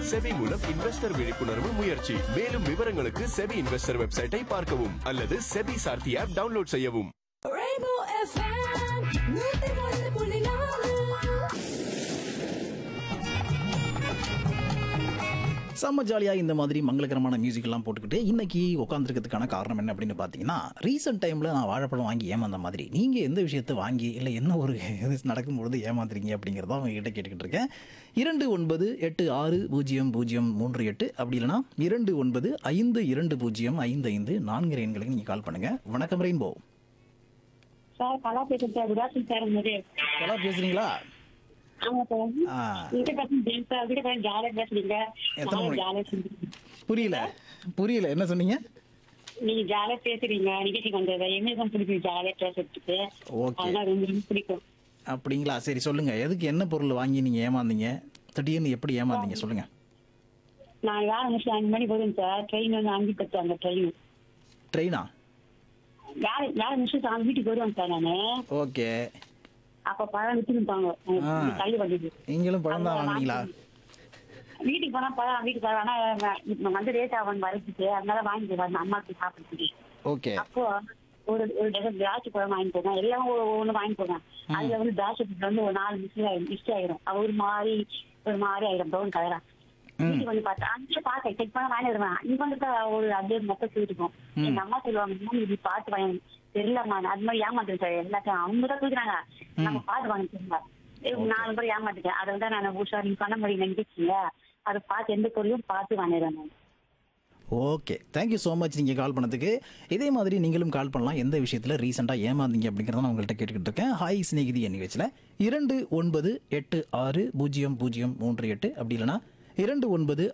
SEBI மூலம் investor விழிப்புணர்வு முயற்சி மேலும் விவரங்களுக்கு செபி இன்வெஸ்டர் வெப்சைட்டை பார்க்கவும் அல்லது செபி சார்த்தி ஆப் டவுன்லோட் செய்யவும் Rainbow FM, நூத்தி ஒன்று புள்ளி நாலு செம்ம ஜாலியாக இந்த மாதிரி மங்களகரமான மியூசிக் எல்லாம் போட்டுக்கிட்டு இன்னைக்கு உட்காந்துருக்கிறதுக்கான காரணம் என்ன அப்படின்னு பார்த்தீங்கன்னா ரீசெண்ட் டைமில் நான் வாழைப்பழம் வாங்கி ஏமாந்த மாதிரி நீங்கள் எந்த விஷயத்தை வாங்கி இல்லை என்ன ஒரு இது நடக்கும்பொழுது ஏமாத்துறீங்க அப்படிங்கிறத அவங்க கிட்ட கேட்டுக்கிட்டு இருக்கேன் இரண்டு ஒன்பது எட்டு ஆறு பூஜ்ஜியம் பூஜ்ஜியம் மூன்று எட்டு அப்படி இல்லைனா இரண்டு ஒன்பது ஐந்து இரண்டு பூஜ்ஜியம் ஐந்து ஐந்து நான்கு எண்களுக்கு நீங்கள் கால் பண்ணுங்கள் வணக்கம் ரெயின்போ சார் கலா பேசுறேன் சார் குட் ஆஃப்டர்நூன் சார் உங்க நல்லா பேசுகிறீங்களா ஆமா சார் ஆ வீட்டை பத்தி பேச சார் வீட்டை பத்தி ஜாலியா பேசுறீங்க எத்தனை மணி? ஜாலியா செஞ்சீங்க புரியல புரியல என்ன சொன்னீங்க நீங்க ஜாலியா பேசுறீங்க நிகழ்ச்சிக்கு வந்தது எங்களுக்கும் பிடிக்கும் ஜாலியா பேசுறதுக்கு ஓகே அதெல்லாம் ரொம்ப ரொம்ப பிடிக்கும் அப்படிங்களா சரி சொல்லுங்க எதுக்கு என்ன பொருள் வாங்கி நீங்க ஏமாந்தீங்க திடீர்னு எப்படி ஏமாந்தீங்க சொல்லுங்க நான் வேலை முடிச்சு அஞ்சு மணி போதும் சார் ட்ரெயின் வந்து அஞ்சு பத்து அந்த ட்ரெயின் ட்ரெயினா வேலை வேலை முடிச்சு அஞ்சு வீட்டுக்கு வருவேன் சார் நானு ஓகே அப்ப பழம் விட்டுருப்பாங்க ஆ. தள்ளி வண்டிக்கு நீங்களும் பழம் தான் வாங்குனீங்களா வீட்டுக்கு போனா பழம் வீட்டுக்கு வர ஆனா இப்ப வந்து ரேட் ஆகும் வரைக்கும் அதனால வாங்கிட்டு வரணும் அம்மாக்கு சாப்பிடுறதுக்கு ஓகே அப்போ ஒரு ஒரு டஜன் திராட்சை பழம் வாங்கி போவேன் எல்லாம் ஒரு- ஒண்ணு வாங்கி போவேன் அதுல வந்து திராட்சை பழம் வந்து ஒரு நாலு மிஸ் ஆயிடும் மிஸ் ஆயிரும் அது ஒரு மாதிரி ஒரு மாதிரி ஆயிரும் ப்ரௌன் கலரா வீட்டுக்கு வந்து பார்த்தா அங்கே பார்த்தேன் செக் பண்ண வாங்கி வருவேன் இங்க வந்து ஒரு அப்படியே மொத்தம் சொல்லிருக்கோம் எங்க அம்மா சொல்லுவாங்க "அம்மா, இது பார்த்து வாங்கி தெரியலம்மா அது மாதிரி ஏமாத்துறேன் சார் எல்லாத்தையும் அவங்க தான் கொடுக்குறாங்க நம்ம பார்த்து வாங்கி தெரியுங்க நாலு பேர் ஏமாத்திட்டேன் அதை வந்து நான் உஷா நீங்க பண்ண முடியும் நினைச்சிங்க அதை பார்த்து எந்த பொருளையும் பார்த்து வாங்கிடுறேன் நான் ஓகே தேங்க்யூ ஸோ மச் நீங்கள் கால் பண்ணதுக்கு இதே மாதிரி நீங்களும் கால் பண்ணலாம் எந்த விஷயத்தில் ரீசெண்டாக ஏமாந்தீங்க அப்படிங்கிறத நான் உங்கள்கிட்ட கேட்டுக்கிட்டு இருக்கேன் ஹாய் ஸ்நேகிதி என் நிகழ்ச்சியில் இரண்டு ஒன்பது எட்டு ஆறு பூஜ்ஜியம் பூஜ்ஜியம் மூன்று எட்டு அப்படி இல்லைனா இரண்டு ஒன்பது